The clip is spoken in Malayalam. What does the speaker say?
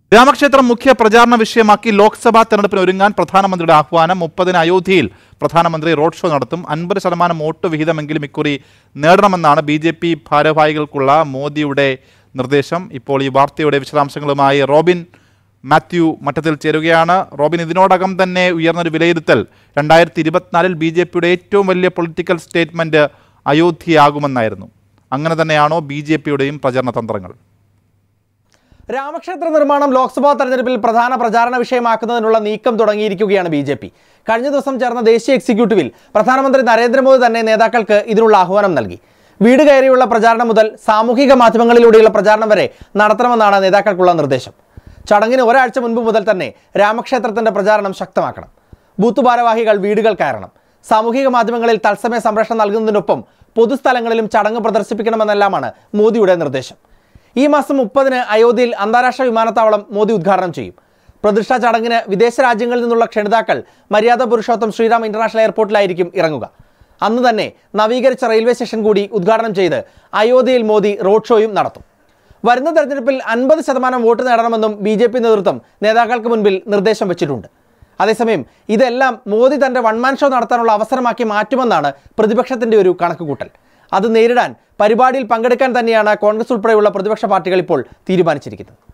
രാമക്ഷേത്രം മുഖ്യ പ്രചാരണ വിഷയമാക്കി ലോക്സഭാ തെരഞ്ഞെടുപ്പിന് ഒരുങ്ങാൻ പ്രധാനമന്ത്രിയുടെ ആഹ്വാനം മുപ്പതിന് അയോധ്യയിൽ പ്രധാനമന്ത്രി റോഡ് ഷോ നടത്തും അൻപത് ശതമാനം വോട്ട് വിഹിതമെങ്കിലും ഇക്കുറി നേടണമെന്നാണ് ബി ജെ പി ഭാരവാഹികൾക്കുള്ള മോദിയുടെ നിർദ്ദേശം ഇപ്പോൾ ഈ വാർത്തയുടെ വിശദാംശങ്ങളുമായി റോബിൻ മാത്യു മറ്റത്തിൽ ചേരുകയാണ് റോബിൻ ഇതിനോടകം തന്നെ ഉയർന്നൊരു വിലയിരുത്തൽ രണ്ടായിരത്തി ഇരുപത്തിനാലിൽ ബി ജെ പിയുടെ ഏറ്റവും വലിയ പൊളിറ്റിക്കൽ സ്റ്റേറ്റ്മെന്റ് അയോധ്യയാകുമെന്നായിരുന്നു അങ്ങനെ തന്നെയാണോ ബി ജെ പിയുടെയും പ്രചരണ തന്ത്രങ്ങൾ രാമക്ഷേത്ര നിർമ്മാണം ലോക്സഭാ തെരഞ്ഞെടുപ്പിൽ പ്രധാന പ്രചാരണ വിഷയമാക്കുന്നതിനുള്ള നീക്കം തുടങ്ങിയിരിക്കുകയാണ് ബി ജെ പി കഴിഞ്ഞ ദിവസം ചേർന്ന ദേശീയ എക്സിക്യൂട്ടീവിൽ പ്രധാനമന്ത്രി നരേന്ദ്രമോദി തന്നെ നേതാക്കൾക്ക് ഇതിനുള്ള ആഹ്വാനം നൽകി വീട് കയറിയുള്ള പ്രചാരണം മുതൽ സാമൂഹിക മാധ്യമങ്ങളിലൂടെയുള്ള പ്രചാരണം വരെ നടത്തണമെന്നാണ് നേതാക്കൾക്കുള്ള നിർദ്ദേശം ചടങ്ങിന് ഒരാഴ്ച മുൻപ് മുതൽ തന്നെ രാമക്ഷേത്രത്തിന്റെ പ്രചാരണം ശക്തമാക്കണം ബൂത്ത് ഭാരവാഹികൾ വീടുകൾ കയറണം സാമൂഹിക മാധ്യമങ്ങളിൽ തത്സമയ സംരക്ഷണം നൽകുന്നതിനൊപ്പം പൊതുസ്ഥലങ്ങളിലും ചടങ്ങ് പ്രദർശിപ്പിക്കണമെന്നെല്ലാമാണ് മോദിയുടെ നിർദ്ദേശം ഈ മാസം മുപ്പതിന് അയോധ്യയിൽ അന്താരാഷ്ട്ര വിമാനത്താവളം മോദി ഉദ്ഘാടനം ചെയ്യും പ്രതിഷ്ഠാ ചടങ്ങിന് വിദേശ രാജ്യങ്ങളിൽ നിന്നുള്ള ക്ഷണിതാക്കൾ മര്യാദ പുരുഷോത്തം ശ്രീറാം ഇന്റർനാഷണൽ എയർപോർട്ടിലായിരിക്കും ഇറങ്ങുക അന്ന് തന്നെ നവീകരിച്ച റെയിൽവേ സ്റ്റേഷൻ കൂടി ഉദ്ഘാടനം ചെയ്ത് അയോധ്യയിൽ മോദി റോഡ് ഷോയും നടത്തും വരുന്ന തെരഞ്ഞെടുപ്പിൽ അൻപത് ശതമാനം വോട്ട് നേടണമെന്നും ബി ജെ പി നേതൃത്വം നേതാക്കൾക്ക് മുൻപിൽ നിർദ്ദേശം വെച്ചിട്ടുണ്ട് അതേസമയം ഇതെല്ലാം മോദി തന്റെ വൺമാൻ ഷോ നടത്താനുള്ള അവസരമാക്കി മാറ്റുമെന്നാണ് പ്രതിപക്ഷത്തിന്റെ ഒരു കണക്കുകൂട്ടൽ അത് നേരിടാൻ പരിപാടിയിൽ പങ്കെടുക്കാൻ തന്നെയാണ് കോൺഗ്രസ് ഉൾപ്പെടെയുള്ള പ്രതിപക്ഷ പാർട്ടികൾ ഇപ്പോൾ തീരുമാനിച്ചിരിക്കുന്നത്